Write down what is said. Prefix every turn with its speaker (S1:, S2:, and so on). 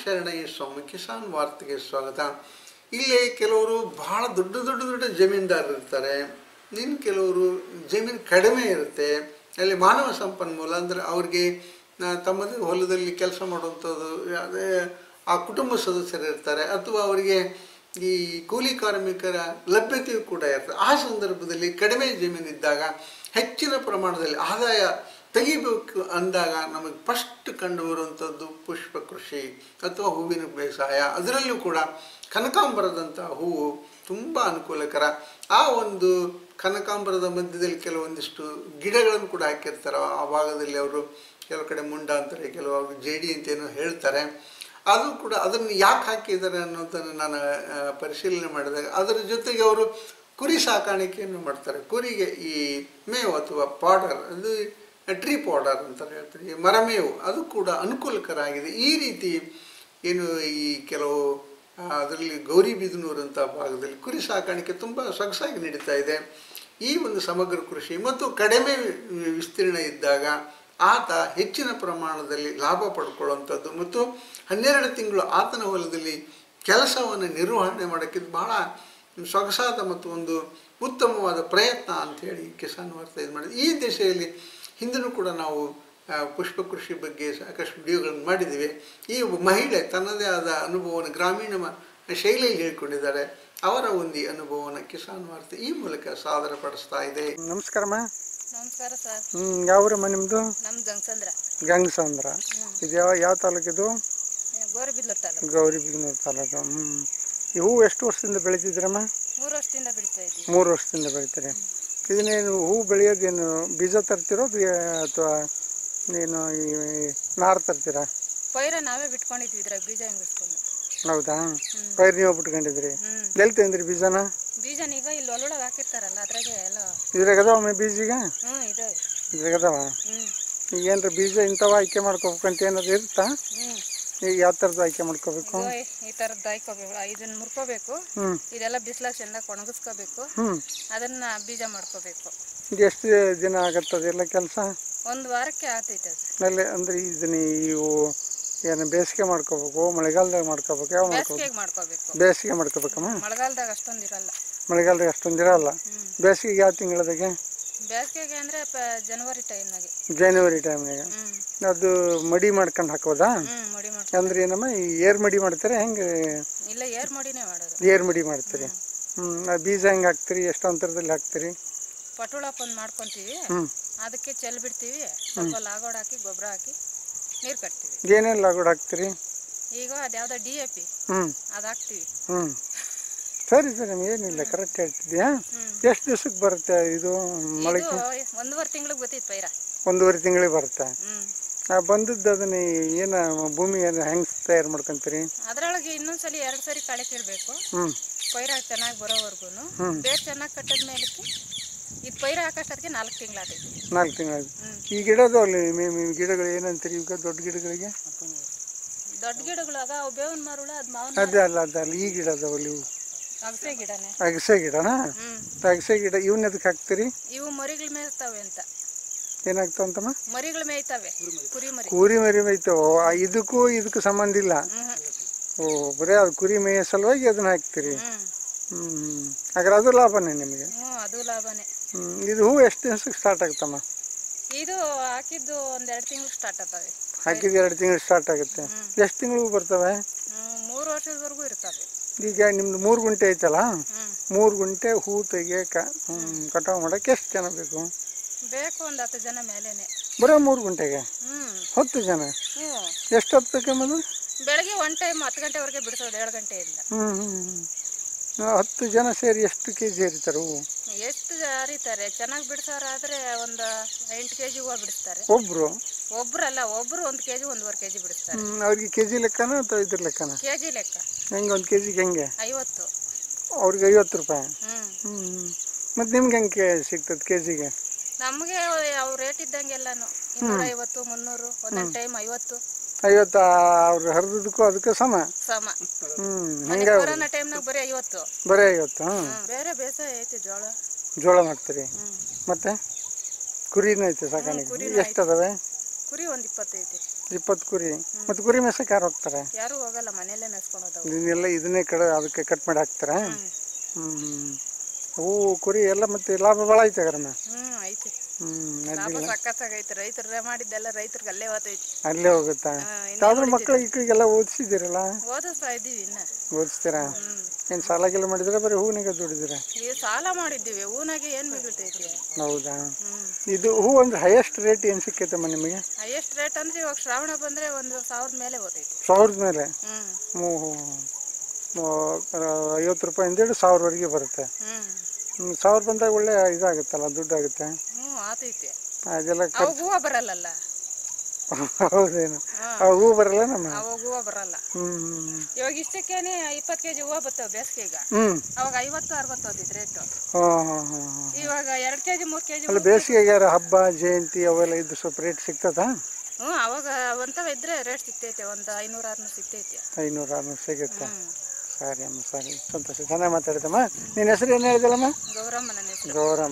S1: ಶರಣಯ್ಯ ಸ್ವಾಮಿ ಕಿಸಾನ್ ವಾರ್ತೆಗೆ ಸ್ವಾಗತ ಇಲ್ಲಿ ಕೆಲವರು ಬಹಳ ದೊಡ್ಡ ದೊಡ್ಡ ದೊಡ್ಡ ಜಮೀನ್ದಾರರು ಇರ್ತಾರೆ ಇನ್ನು ಕೆಲವರು ಜಮೀನು ಕಡಿಮೆ ಇರುತ್ತೆ ಅಲ್ಲಿ ಮಾನವ ಸಂಪನ್ಮೂಲ ಅಂದರೆ ಅವ್ರಿಗೆ ಆ, ತಮ್ಮದೇ ಹೊಲದಲ್ಲಿ ಕೆಲಸ ಮಾಡುವಂಥದ್ದು ಅದೇ ಆ ಕುಟುಂಬ ಸದಸ್ಯರು ಇರ್ತಾರೆ ಅಥವಾ ಅವರಿಗೆ ಈ ಕೂಲಿ ಕಾರ್ಮಿಕರ ಲಭ್ಯತೆಯು ಕೂಡ ಇರ್ತದೆ ಆ ಸಂದರ್ಭದಲ್ಲಿ ಕಡಿಮೆ ಜಮೀನಿದ್ದಾಗ ಹೆಚ್ಚಿನ ಪ್ರಮಾಣದಲ್ಲಿ ಆದಾಯ ತೆಗಿಬೇಕು ಅಂದಾಗ ನಮಗೆ ಫಸ್ಟ್ ಕಂಡು ಬರುವಂಥದ್ದು ಪುಷ್ಪ ಕೃಷಿ ಅಥವಾ ಹೂವಿನ ಬೇಸಾಯ ಅದರಲ್ಲೂ ಕೂಡ ಕನಕಾಂಬರದಂಥ ಹೂವು ತುಂಬ ಅನುಕೂಲಕರ ಆ ಒಂದು ಕನಕಾಂಬರದ ಮಧ್ಯದಲ್ಲಿ ಕೆಲವೊಂದಿಷ್ಟು ಗಿಡಗಳನ್ನು ಕೂಡ ಹಾಕಿರ್ತಾರೆ ಆ ಭಾಗದಲ್ಲಿ ಅವರು ಕೆಲವು ಕಡೆ ಮುಂಡ ಅಂತಾರೆ ಕೆಲವು ಅವರು ಜೇಡಿ ಅಂತೇನೋ ಹೇಳ್ತಾರೆ ಅದು ಕೂಡ ಅದನ್ನು ಯಾಕೆ ಹಾಕಿದ್ದಾರೆ ಅನ್ನೋದನ್ನು ನಾನು ಆ, ಪರಿಶೀಲನೆ ಮಾಡಿದಾಗ ಅದರ ಜೊತೆಗೆ ಅವರು ಕುರಿ ಸಾಕಾಣಿಕೆಯನ್ನು ಮಾಡ್ತಾರೆ ಕುರಿಗೆ ಈ ಮೇವು ಅಥವಾ ಪಾಡರ್ ಅದು ಟ್ರೀ ಪೌಡರ್ ಅಂತ ಹೇಳ್ತಾರೆ ಈ ಮರಮೇವು ಅದು ಕೂಡ ಅನುಕೂಲಕರ ಆಗಿದೆ ಈ ರೀತಿ ಏನು ಈ ಕೆಲವು ಆ, ಅದರಲ್ಲಿ ಗೌರಿಬಿದನೂರು ಅಂತ ಭಾಗದಲ್ಲಿ ಕುರಿ ಸಾಕಾಣಿಕೆ ತುಂಬ ಸೊಗಸಾಗಿ ನಡೀತಾ ಇದೆ ಈ ಒಂದು ಸಮಗ್ರ ಕೃಷಿ ಮತ್ತು ಕಡಿಮೆ ವಿಸ್ತೀರ್ಣ ಇದ್ದಾಗ ಆತ ಹೆಚ್ಚಿನ ಪ್ರಮಾಣದಲ್ಲಿ ಲಾಭ ಪಡ್ಕೊಳ್ಳುವಂಥದ್ದು ಮತ್ತು ಹನ್ನೆರಡು ತಿಂಗಳು ಆತನ ಹೊಲದಲ್ಲಿ ಕೆಲಸವನ್ನು ನಿರ್ವಹಣೆ ಮಾಡೋಕ್ಕೆ ಇದು ಬಹಳ ಸೊಗಸಾದ ಮತ್ತು ಒಂದು ಉತ್ತಮವಾದ ಪ್ರಯತ್ನ ಅಂಥೇಳಿ ಕಿಸಾನ್ ವಾರ್ತೆ ಇದು ಮಾಡಿದೆ ಈ ದಿಶೆಯಲ್ಲಿ ಹಿಂದೂ ಕೂಡ ನಾವು ಆ, ಪುಷ್ಪ ಕೃಷಿ ಬಗ್ಗೆ ಸಾಕಷ್ಟು ವಿಡಿಯೋಗಳನ್ನು ಮಾಡಿದ್ದೀವಿ ಈ ಒಬ್ಬ ಮಹಿಳೆ ತನ್ನದೇ ಆದ ಅನುಭವವನ್ನು ಗ್ರಾಮೀಣ ಮ- ಶೈಲಿಯಲ್ಲಿ ಹೇಳ್ಕೊಂಡಿದ್ದಾರೆ ಅವರ ಒಂದು ಅನುಭವವನ್ನು ಕಿಸಾನ್ ವಾರ್ತೆ ಈ ಮೂಲಕ ಸಾದರಪಡಿಸ್ತಾ ಇದೆ
S2: ನಮಸ್ಕಾರಮ್ಮ
S3: ನಮಸ್ಕಾರ ಸರ್
S2: ಹ್ಞೂ ಯಾವ್ರಮ್ಮ ನಿಮ್ಮದು
S3: ನಮ್ ಗಂಗಸಂದ್ರ
S2: ಗಂಗಸಂದ್ರ ಇದು ಯಾವ ಯಾವ ತಾಲೂಕಿದು
S3: ಗೋರಿಬಿದ್ಲೂರು ತಾಲೂಕು
S2: ಗೌರಿಬಿದನೂರು ತಾಲೂಕು ಹ್ಞೂ ಈ ಹೂವು ಎಷ್ಟು ವರ್ಷದಿಂದ ಬೆಳಿತಿದ್ದೀರಮ್ಮ
S3: ಮೂರು ವರ್ಷದಿಂದ ಬಿಡ್ತಾ ಇದ್ದೀವಿ
S2: ಮೂರು ವರ್ಷದಿಂದ ಬೆಳಿತೀರಿ ಇದನ್ನೇನು ಹೂ ಬೆಳೆಯೋದೇನು ಬೀಜ ತರ್ತಿರೋ ಅಥವಾ ನೀನು ಈ ನಾರು ತರ್ತೀರಾ
S3: ಪೈರ ನಾವೇ ಬಿಟ್ಕೊಂಡಿದ್ವಿ ಇದ್ರಾಗ ಬೀಜ ಹೆಂಗಿಸ್ಕೊಂಡು
S2: ಹೌದಾ ಪೈರ್ ನೀವು ಬಿಟ್ಕೊಂಡಿದ್ರಿ
S3: ಹ್ಮ್
S2: ಎಲ್ಲಿ ತಂದ್ರಿ ಬೀಜನ
S3: ಬೀಜನ ಈಗ ಇಲ್ಲಿ ಒಳೊಳಗೆ ಹಾಕಿರ್ತಾರಲ್ಲ ಅದ್ರಾಗೆ ಎಲ್ಲ
S2: ಇದ್ರಾಗ ಅದಾವ ಬೀಜಿಗ
S3: ಹ್ಞೂ ಇದೆ
S2: ಇದ್ರಾಗ ಅದಾವ
S3: ಹ್ಞೂ
S2: ಈಗ ಏನ್ರ ಬೀಜ ಇಂಥವ ಆಯ್ಕೆ ಮಾಡ್ಕೋಬೇಕಂತ ಏನಾದ್ರು ಇರುತ್ತಾ
S3: ಹ್ಞೂ
S2: ಈಗ ಯಾವ ಥರದ್ದು ಆಯ್ಕೆ ಮಾಡ್ಕೋಬೇಕು
S3: ಇದು ಈ ಥರದ್ದು ಹಾಯ್ಕೋಬೇಕು ಇದನ್ನ ಮುರ್ಕೋಬೇಕು
S2: ಹ್ಞೂ
S3: ಇದೆಲ್ಲ ಬಿಸಿಲಾಗ ಚೆಂದಾಗಿ ಒಣಗಿಸ್ಕೋಬೇಕು
S2: ಹ್ಞೂ
S3: ಅದನ್ನ ಬೀಜ ಮಾಡ್ಕೋಬೇಕು
S2: ಇದು ಎಷ್ಟು ದಿನ ಆಗತ್ತದೆಲ್ಲ ಕೆಲಸ
S3: ಒಂದು ವಾರಕ್ಕೆ ಆಗ್ತೈತೆ ಅದು
S2: ಅಲ್ಲಿ ಅಂದ್ರೆ ಇದನ್ನ ಇವು ಏನು ಬೇಸಿಗೆ ಮಾಡ್ಕೋಬೇಕು ಮಳೆಗಾಲದಾಗ ಮಾಡ್ಕೋಬೇಕು ಯಾವ ಮಾಡ್ಕೋಬೇಕು
S3: ಬೇಸಿಗೆಗೆ ಮಾಡ್ಕೋಬೇಕು
S2: ಬೇಸಿಗೆ ಮಾಡ್ಕೋಬೇಕಮ್ಮ
S3: ಮಳೆಗಾಲದಾಗ ಅಷ್ಟೊಂದು ಇರಲ್ಲ
S2: ಮಳೆಗಾಲದಾಗ ಅಷ್ಟೊಂದು ಇರಲ್ಲ
S3: ಹ್ಞೂ
S2: ಬೇಸಿಗೆಗೆ ಯಾವ ತಿಂಗಳದಾಗೆ
S3: ಬೇಸಿಗೆಗೆ ಅಂದರೆ ಜನವರಿ ಟೈಮ್ನಾಗೆ
S2: ಜನವರಿ ಟೈಮ್ನಾಗ
S3: ಹ್ಞೂ
S2: ಅದು ಮಡಿ ಮಾಡ್ಕೊಂಡು ಹಾಕೋದಾ
S3: ಹ್ಞೂ ಮಡಿ ಮಾಡ್ಕೊ
S2: ಅಂದ್ರೆ ಏನಮ್ಮ ಈ ಏರ್ ಮಡಿ ಮಾಡ್ತಾರೆ ಹೆಂಗೆ
S3: ಇಲ್ಲ ಏರ್ ಮಡಿನೇ ಮಾಡೋದು
S2: ಏರ್ ಮಡಿ ಮಾಡ್ತೀರಿ ಹ್ಞೂ ಆ ಬೀಜ ಹೆಂಗೆ ಹಾಕ್ತೀರಿ ಎಷ್ಟು ಅಂತರದಲ್ಲಿ ಹಾಕ್ತೀರಿ
S3: ಪಟುಳಪ್ಪ ಒಂದು ಮಾಡ್ಕೊಂತೀವಿ
S2: ಹ್ಞೂ
S3: ಅದಕ್ಕೆ ಚೆಲ್ ಬಿಡ್ತೀವಿ ಸ್ವಲ್ಪ ಲಾಗೋಡ್ ಹಾಕಿ ಗೊಬ್ಬರ ಹಾಕಿ ನೀರು ಕಟ್ತೀವಿ
S2: ಏನೇನು ಲಾಗೋಡ್ ಹಾಕ್ತೀರಿ
S3: ಈಗ ಅದ್ಯಾವ್ದೋ ಡಿ ಎ ಪಿ
S2: ಹ್ಞೂ
S3: ಅದು ಹಾಕ್ತೀವಿ
S2: ಹ್ಞೂ ಸರಿ ಸರಿ ಏನಿಲ್ಲ ಕರೆಕ್ಟ್ ಹೇಳ್ತಿದ್ಯಾ
S3: ಹ್ಮ್.
S2: ಎಷ್ಟು ದಿವ್ಸಕ್ಕೆ ಬರುತ್ತೆ ಇದು ಮಳೆ
S3: ಇದು ಒಂದೂವರೆ ತಿಂಗಳಿಗೆ ಗೊತ್ತಿತ್ತು ಪೈರ
S2: ಒಂದೂವರೆ ತಿಂಗಳಿಗೆ ಬರುತ್ತೆ
S3: ಹ್ಮ್
S2: ಆ ಬಂದದ್ದು ಅದನ್ನ ಏನು ಭೂಮಿ ಏನು ಹೆಂಗೆ ತಯಾರು ಮಾಡ್ಕೊಂತೀರಿ
S3: ಅದ್ರೊಳಗೆ ಇನ್ನೊಂದ್ಸಲಿ ಎರಡು ಸರಿ ಕಳೆ ಕೀಳ್ಬೇಕು
S2: ಹ್ಞೂ
S3: ಪೈರ ಚೆನ್ನಾಗಿ ಬರೋವರೆಗೂ
S2: ಹ್ಮ್.
S3: ಬೇರ್ ಚೆನ್ನಾಗಿ ಕಟ್ಟಿದ ಮೇಲಕ್ಕೆ ಇದು ಪೈರ ಹಾಕೋಷ್ಟೊತ್ತಿಗೆ ನಾಲ್ಕು ತಿಂಗಳಾಗೈತಿ
S2: ನಾಲ್ಕು ತಿಂಗಳು
S3: ಹ್ಮ್.
S2: ಈ ಗಿಡದು ಅಲ್ಲಿ ಮೇ- ಮೇ- ಗಿಡಗಳು ಏನಂತೀರಿ ಈಗ ದೊಡ್ಡ ಗಿಡಗಳಿಗೆ
S3: ದೊಡ್ಡ ಗಿಡಗಳಾಗ ಅವು ಬೇವಿನ ಮರುಳು ಅದು ಮಾವಿನ
S2: ಅದೇ ಅಲ್ಲ ಅದಲ್ಲ ಈ ಗಿಡ ಅದಾವಲ್ಲಿ ಇವು
S3: ಅಗಸೆ ಗಿಡನೇ
S2: ಅಗಸೆ ಗಿಡನಾ
S3: ಹ್ಮ್
S2: ಅಗಸೆ ಗಿಡ ಇವನ್ನ ಎದಕ್ಕೆ ಹಾಕ್ತೀರಿ
S3: ಇವು ಮರಿಗಳು ಮೇಯ್ತಾವೆ ಅಂತ
S2: ಏನಾಗ್ತಾವ ಅಂತಮ್ಮ
S3: ಮರಿಗಳು ಮೇಯ್ತಾವೆ ಕುರಿ ಮರಿ
S2: ಕುರಿ ಮರಿ ಮೇಯ್ತಾವ ಆ, ಇದಕ್ಕೂ ಇದಕ್ಕೂ ಸಂಬಂಧ ಇಲ್ಲ
S3: ಹ್ಮ್
S2: ಓ ಬರೀ ಅದು ಕುರಿ ಮೇಯ ಸಲುವಾಗಿ ಅದನ್ನ ಹಾಕ್ತೀರಿ
S3: ಹ್ಮ್
S2: ಹ್ಞೂ ಹ್ಞೂ ಹಾಗಾದ್ರೆ ಅದು ಲಾಭನೇ ನಿಮಗೆ
S3: ಹ್ಞೂ ಅದು ಲಾಭನೇ
S2: ಹ್ಞೂ ಇದು ಹೂ ಎಷ್ಟು ದಿವಸಕ್ಕೆ ಸ್ಟಾರ್ಟ್ ಆಗ್ತಮ್ಮ
S3: ಇದು ಹಾಕಿದ್ದು ಒಂದ್ ಎರಡು ತಿಂಗಳು ಸ್ಟಾರ್ಟ್ ಆಗ್ತವೆ
S2: ಹಾಕಿದ ಎರಡು ತಿಂಗಳು ಸ್ಟಾರ್ಟ್ ಆಗುತ್ತೆ ಎಷ್ಟು ತಿಂಗಳು ಬರ್ತವೆ
S3: ಹ್ಮ್, ಮೂರು ವರ್ಷದವರೆಗೂ ಇರ್ತವೆ
S2: ಈಗ ನಿಮ್ದು ಮೂರು ಗುಂಟೆ ಐತಲ್ಲ
S3: ಹ್ಮ್
S2: ಮೂರು ಗುಂಟೆ ಹೂ ತೆಗಿಯಕ ಕಟಾವು ಮಾಡಕ್ಕೆ ಎಷ್ಟು ಜನ ಬೇಕು
S3: ಬೇಕು ಒಂದು ಹತ್ತು ಜನ ಮೇಲೇನೆ
S2: ಬರೀ ಮೂರು ಗುಂಟೆಗೆ
S3: ಹ್ಮ್
S2: ಹತ್ತು ಜನ
S3: ಹ್ಞೂ
S2: ಎಷ್ಟು ಹೊತ್ತು ಬೇಕಮ್ಮದು
S3: ಬೆಳಗ್ಗೆ ಒನ್ ಟೈಮ್ ಹತ್ತು ಗಂಟೆವರೆಗೆ ಬಿಡಿಸೋದು ಏಳು ಗಂಟೆಯಿಂದ
S2: ಹ್ಞೂ ಹ್ಞೂ ಹತ್ತು ಜನ ಸೇರಿ ಎಷ್ಟು ಕೆ ಜಿ ಹರಿತಾರೆ ಹೂವು
S3: ಎಷ್ಟು ಹರಿತಾರೆ ಚೆನ್ನಾಗಿ ಬಿಡಿಸೋರಾದ್ರೆ ಒಂದು ಎಂಟು ಕೆ ಜಿ ಹೂವು ಬಿಡಿಸ್ತಾರೆ
S2: ಒಬ್ಬರು
S3: ಒಬ್ರಲ್ಲ ಒಬ್ರು ಒಂದು ಕೆ ಜಿ ಒಂದೂವರೆ ಕೆ ಜಿ ಬಿಡಿಸ್ತಾರೆ
S2: ಅವ್ರಿಗೆ ಕೆ ಜಿ ಲೆಕ್ಕನ ಅಥವಾ ಇದ್ರ ಲೆಕ್ಕನ
S3: ಕೆ ಜಿ ಲೆಕ್ಕ
S2: ಹೆಂಗೆ ಒಂದು ಕೆ ಜಿಗೆ ಹೆಂಗೆ
S3: ಐವತ್ತು
S2: ಅವ್ರಿಗೆ ಐವತ್ತು ರೂಪಾಯಿ
S3: ಹ್ಮ್
S2: ಹ್ಞೂ ಮತ್ತು ನಿಮ್ಗೆ ಹೆಂಗೆ ಸಿಗ್ತದೆ ಕೆ ಜಿಗೆ
S3: ನಮಗೆ ಅವು ರೇಟ್ ಇದ್ದಂಗೆಲ್ಲಾನು ಇನ್ನೂರ ಐವತ್ತು ಮುನ್ನೂರು ಒಂದೊಂದು ಟೈಮ್ ಐವತ್ತು
S2: ಐವತ್ತು ಅವ್ರು ಹರಿದಕ್ಕೂ ಅದಕ್ಕೆ ಸಮ
S3: ಸಮ
S2: ಹ್ಞೂ
S3: ಮೊನ್ನೆ
S2: ಹೆಂಗೆ
S3: ಕೊರೋನಾ ಟೈಮ್ನಾಗ ಬರೀ ಐವತ್ತು
S2: ಬರೀ ಐವತ್ತು ಹ್ಞೂ
S3: ಹ್ಮ್. ಬೇರೆ ಬೇಸಾಯ ಐತಿ ಜೋಳ
S2: ಜೋಳ ಮಾಡ್ತೀರಿ
S3: ಹ್ಮ್
S2: ಮತ್ತೆ ಕುರಿನೂ ಐತೆ ಸಾಕಾಣಿಕೆ ಎಷ್ಟು ಅದಾವೆ
S3: ಕುರಿ ಒಂದು ಇಪ್ಪತ್ತೈತಿ
S2: ಇಪ್ಪತ್ತು ಕುರಿ ಮತ್ತು ಕುರಿ ಮೇಸಕ್ಕೆ ಯಾರು ಹೋಗ್ತಾರೆ
S3: ಯಾರು ಹೋಗಲ್ಲ ಮನೆಯಲ್ಲೇ ಮೇಸ್ಕೊಳೋದವು
S2: ಇದನ್ನೆಲ್ಲ ಇದನ್ನೇ ಕಡೆ ಅದಕ್ಕೆ ಕಟ್ ಮಾಡಿ ಹಾಕ್ತಾರಾ ಹ್ಞೂ ಹ್ಞೂ ಅವು ಕುರಿ ಎಲ್ಲ ಮತ್ತು ಲಾಭ ಭಾಳ ಐತೆ ಹಾಗಾರಮ್ಮ
S3: ಹ್ಞೂ ಐತಿ
S2: ಹ್ಞೂ
S3: ಲಾಭ ಸಖತ್ತಾಗೈತಿ ರೈತರು ಮಾಡಿದ್ದೆಲ್ಲ ರೈತರಿಗೆ ಅಲ್ಲೇ ಓದೈತಿ
S2: ಅಲ್ಲೇ ಹೋಗುತ್ತಾ
S3: ಹಾ, ಇನ್ನೇನ್
S2: ಯಾವ್ದ್ರ
S3: ಉಳಿತೈತಿ?
S2: ಮಕ್ಕಳು ಇಕ್ಕಳಿಗೆಲ್ಲ ಓದಿಸಿದ್ದೀರಲ್ಲ
S3: ಓದಿಸ್ತಾ ಇದ್ದೀವಿ ಇನ್ನ
S2: ಓದಿಸ್ತೀರಾ
S3: ಹ್ಮ್
S2: ಏನು ಸಾಲ ಗಿಲ್ಲ ಮಾಡಿದ್ರೆ ಬರೀ ಹೂವಿನಾಗ ದುಡಿದಿರ
S3: ಈ ಸಾಲ ಮಾಡಿದ್ದೀವಿ ಹೂನಾಗೆ ಏನು ಮಿಗುಳ್ತೈತಿ
S2: ಹೌದಾ
S3: ಹ್ಮ್
S2: ಇದು ಹೂ ಒಂದು ಹೈಯೆಸ್ಟ್ ರೇಟ್ ಏನು ಸಿಕ್ಕೈತಮ್ಮ ನಿಮಗೆ
S3: ಎಷ್ಟು ರೇಟ್ ಅಂದ್ರೆ ಇವಾಗ ಶ್ರಾವಣ ಬಂದ್ರೆ ಒಂದು ಸಾವಿರದ ಮೇಲೆ ಓದೈತಿ
S2: ಸಾವಿರದ ಮೇಲೆ
S3: ಹ್ಮ್
S2: ಹ್ಞೂ ಹ್ಞೂ ಹ್ಞೂ. ಆ, ಐವತ್ತು ರೂಪಾಯಿಂದ ಹಿಡಿದು ಸಾವಿರವರೆಗೆ ಬರುತ್ತೆ
S3: ಹ್ಮ್
S2: ಹ್ಮ್, ಸಾವಿರ ಬಂದಾಗ ಒಳ್ಳೆ ಇದಾಗುತ್ತಲ್ಲ ದುಡ್ಡು ಆಗುತ್ತೆ
S3: ಹ್ಞೂ ಆತೈತಿ
S2: ಅದೆಲ್ಲ
S3: ಅವಾಗ ಹೂವು ಬರಲ್ಲಲ್ಲ
S2: ಹೌದೇನು
S3: ಹಾ.
S2: ಆ ಹೂ ಬರಲ್ಲ ನಮ್ಮ
S3: ಅವಾಗ ಹೂವು ಬರಲ್ಲ
S2: ಹ್ಞೂ
S3: ಇವಾಗ ಇಷ್ಟಕ್ಕೇನೆ ಇಪ್ಪತ್ತು ಕೆಜಿ ಹೂವು ಬರ್ತವೆ ಬೇಸಿಗೆಗ
S2: ಹ್ಞೂ
S3: ಅವಾಗ ಐವತ್ತು ಅರವತ್ತು ಓದಿದ್ ರೇಟು
S2: ಹಾಂ ಹಾಂ ಹಾಂ ಹಾಂ
S3: ಇವಾಗ ಎರಡು ಕೆಜಿ ಮೂರು ಕೆಜಿ
S2: ಅಲ್ಲ ಬೇಸಿಗೆಗೆ ಯಾರು ಹಬ್ಬ ಜಯಂತಿ ಅವೆಲ್ಲ ಇದ್ದು ಸ್ವಲ್ಪ ರೇಟ್ ಸಿಗ್ತದಾ
S3: ಹ್ಞೂ ಅವಾಗ ಒಂಥವ ಇದ್ರೆ ರೇಟ್ ಸಿಗ್ತೈತೆ ಒಂದು ಐನೂರು ಆರ್ನೂರು ಸಿಗ್ತೈತೆ
S2: ಐನೂರು ಆರ್ನೂರು ಸಿಗುತ್ತೆ
S3: ಹ್ಮ್
S2: ಸರಿ ಅಮ್ಮ ಸರಿ ಸಂತೋಷ ಚೆನ್ನಾಗಿ ಮಾತಾಡಿದಮ್ಮ ನಿನ್ನ ಹೆಸರು ಏನು ಹೇಳಿದಲ್ಲಮ್ಮ
S3: ಗೌರಮ್ಮ ನನ್ನ ಹೆಸರು
S2: ಗೌರಮ್ಮ